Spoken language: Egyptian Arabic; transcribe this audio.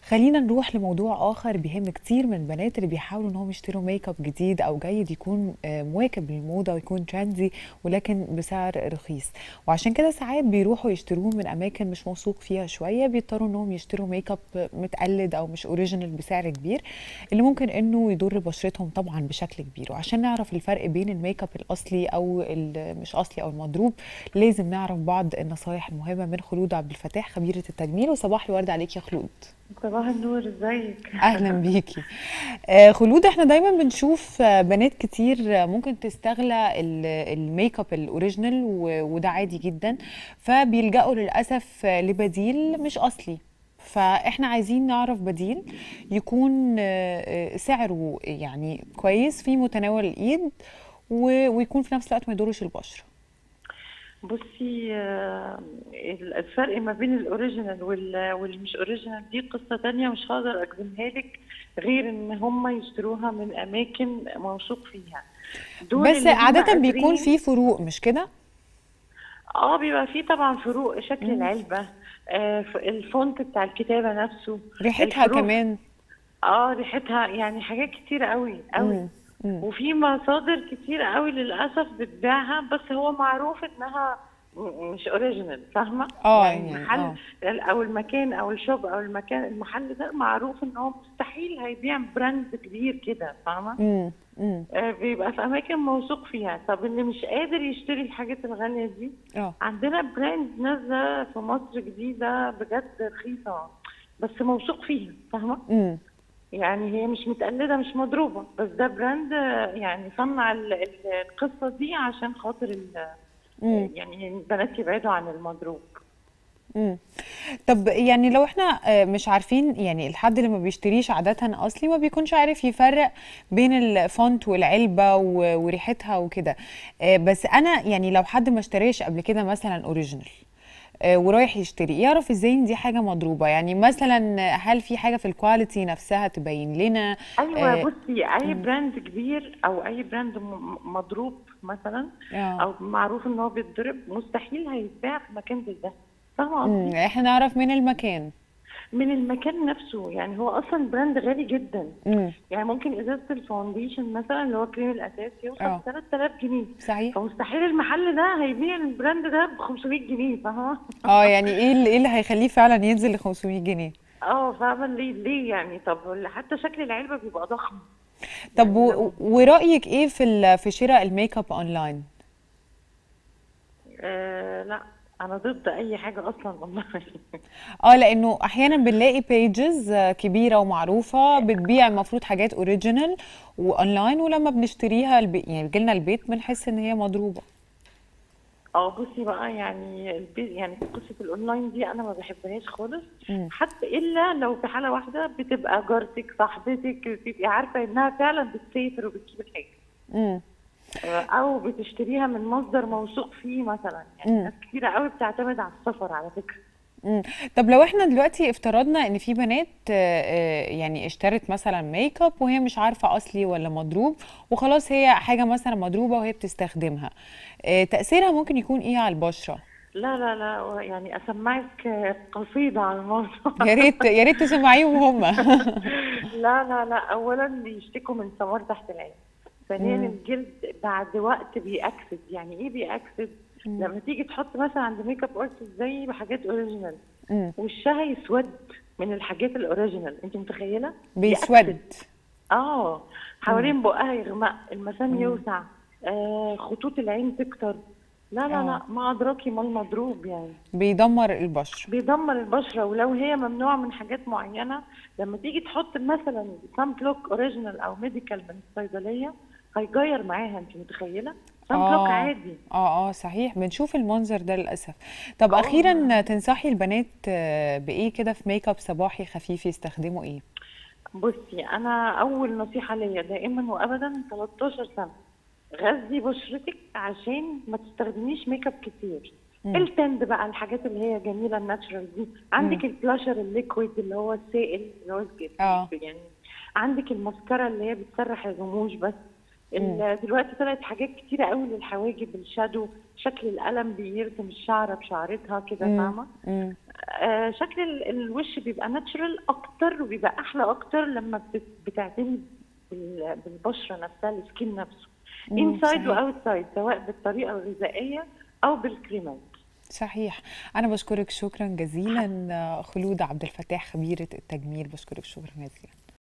خلينا نروح لموضوع اخر بيهم كتير من البنات اللي بيحاولوا انهم يشتروا ميك اب جديد او جيد يكون آه، مواكب للموضه ويكون ترندي ولكن بسعر رخيص وعشان كده ساعات بيروحوا يشتروه من اماكن مش موثوق فيها شويه بيضطروا انهم يشتروا ميك اب متقلد او مش اوريجينال بسعر كبير اللي ممكن انه يضر بشرتهم طبعا بشكل كبير وعشان نعرف الفرق بين الميك اب الاصلي او ال- مش اصلي او المضروب لازم نعرف بعض النصايح المهمه من خلود عبد الفتاح خبيره التجميل وصباح الورد عليك يا خلود صباح النور ازيك اهلا بيكي آه، خلود احنا دايما بنشوف آه، بنات كتير آه، ممكن تستغلى ال- الميك اب الاوريجينال و- وده عادي جدا فبيلجأوا للاسف آه، لبديل مش اصلي فاحنا عايزين نعرف بديل يكون آه، آه، سعره يعني كويس في متناول الايد و- ويكون في نفس الوقت ما يضرش البشره بصي آه، الفرق ما بين الاوريجينال وال- واللي مش اوريجينال دي قصة تانية مش هقدر اجزمها لك غير ان هم يشتروها من اماكن موثوق فيها دول بس اللي هم عادة بيكون قادرين- في فروق مش كده؟ اه بيبقى فيه طبعا فروق شكل العلبة آه ف- الفونت بتاع الكتابة نفسه ريحتها الفروق- كمان اه ريحتها يعني حاجات كتيرة قوي قوي مم. مم. وفي مصادر كتير قوي للاسف بتبيعها بس هو معروف انها م- مش اوريجينال فاهمه آه، يعني يعني المحل آه. او المكان او الشوب او المكان المحل ده معروف ان هو مستحيل هيبيع براند كبير كده فاهمه امم امم آه بيبقى في اماكن موثوق فيها طب اللي مش قادر يشتري الحاجات الغاليه دي اه عندنا براند نازله في مصر جديده بجد رخيصه بس موثوق فيها فاهمه امم يعني هي مش متقلدة مش مضروبة بس ده براند آه، يعني صنع ال- ال- القصة دي عشان خاطر ال- مم. يعني البنات يبعدوا عن المضروب امم طب يعني لو احنا آه، مش عارفين يعني الحد اللي ما بيشتريش عادة اصلي ما بيكونش عارف يفرق بين الفونت والعلبة و- وريحتها وكده آه، بس انا يعني لو حد ما اشتريش قبل كده مثلا اوريجينال آه، ورايح يشتري يعرف ازاي ان دي حاجة مضروبة يعني مثلا هل في حاجة في الكواليتي نفسها تبين لنا ايوه آه، بصي اي براند كبير او اي براند م- مضروب مثلا آه. او معروف ان هو بيتضرب مستحيل هيتباع في مكان زي ده فاهمه مم، قصدي؟ احنا نعرف من المكان من المكان نفسه يعني هو اصلا براند غالي جدا امم يعني ممكن ازازه الفاونديشن مثلا اللي هو كريم الاساس يوصل آه. 3000 جنيه صحيح فمستحيل المحل ده هيبيع البراند ده ب 500 جنيه فاهمه؟ اه يعني ايه اللي, إيه اللي هيخليه فعلا ينزل ل 500 جنيه اه فاهمه ليه ليه يعني طب حتى شكل العلبه بيبقى ضخم طب يعني و... لو- ورأيك ايه في ال... في شراء الميك اب اونلاين آه لا انا ضد اي حاجه اصلا والله اه لانه احيانا بنلاقي بيجز كبيره ومعروفه بتبيع المفروض حاجات اوريجينال واونلاين ولما بنشتريها البي... يعني بيجيلنا البيت بنحس ان هي مضروبه اه بصي بقى يعني البي... يعني قصه الاونلاين دي انا ما بحبهاش خالص مم. حتى الا لو في حاله واحده بتبقى جارتك صاحبتك بتبقي عارفه انها فعلا بتسافر وبتجيب الحاجه امم آه، او بتشتريها من مصدر موثوق فيه مثلا يعني مم. ناس كتيره قوي بتعتمد على السفر على فكره امم طب لو احنا دلوقتي افترضنا ان في بنات آه، آه، يعني اشترت مثلا ميك اب وهي مش عارفه اصلي ولا مضروب وخلاص هي حاجه مثلا مضروبه وهي بتستخدمها آه، تاثيرها ممكن يكون ايه على البشره لا لا لا يعني اسمعك آه، قصيده على الموضوع يا ريت يا ريت تسمعيهم هم لا لا لا اولا بيشتكوا من سمار تحت العين ثانيا مم. الجلد بعد وقت بيأكسد يعني ايه بيأكسد لما تيجي تحط مثلا عند ميك اب ارتست زي بحاجات اوريجينال مم. وشها يسود من الحاجات الاوريجينال انت متخيله بيسود اه حوالين بقها يغمق المسام يوسع آه خطوط العين تكتر لا لا آه. لا ما ادراكي ما المضروب يعني بيدمر البشره بيدمر البشره ولو هي ممنوع من حاجات معينه لما تيجي تحط مثلا سان بلوك اوريجينال او ميديكال من الصيدليه هيغير معاها انت متخيله سان بلوك عادي اه اه صحيح بنشوف المنظر ده للاسف طب آه. اخيرا تنصحي البنات آه، بايه كده في ميك اب صباحي خفيف يستخدموا ايه بصي انا اول نصيحه ليا دائما وابدا 13 سنه غذي بشرتك عشان ما تستخدميش ميك اب كتير مم. التند بقى الحاجات اللي هي جميله الناتشرال دي عندك البلاشر الليكويد اللي هو السائل اللي هو الج- آه. يعني عندك الماسكارا اللي هي بتسرح الرموش بس ال- دلوقتي طلعت حاجات كتيره قوي للحواجب الشادو شكل القلم بيرسم الشعره بشعرتها كده مم. فاهمه مم. آه، شكل ال- الوش بيبقى ناتشرال اكتر وبيبقى احلى اكتر لما بت- بتعتني بال- بالبشره نفسها السكين نفسه مم، انسايد صحيح. واوتسايد سواء بالطريقه الغذائيه او بالكريمات صحيح انا بشكرك شكرا جزيلا آه، خلود عبد الفتاح خبيره التجميل بشكرك شكرا جزيلا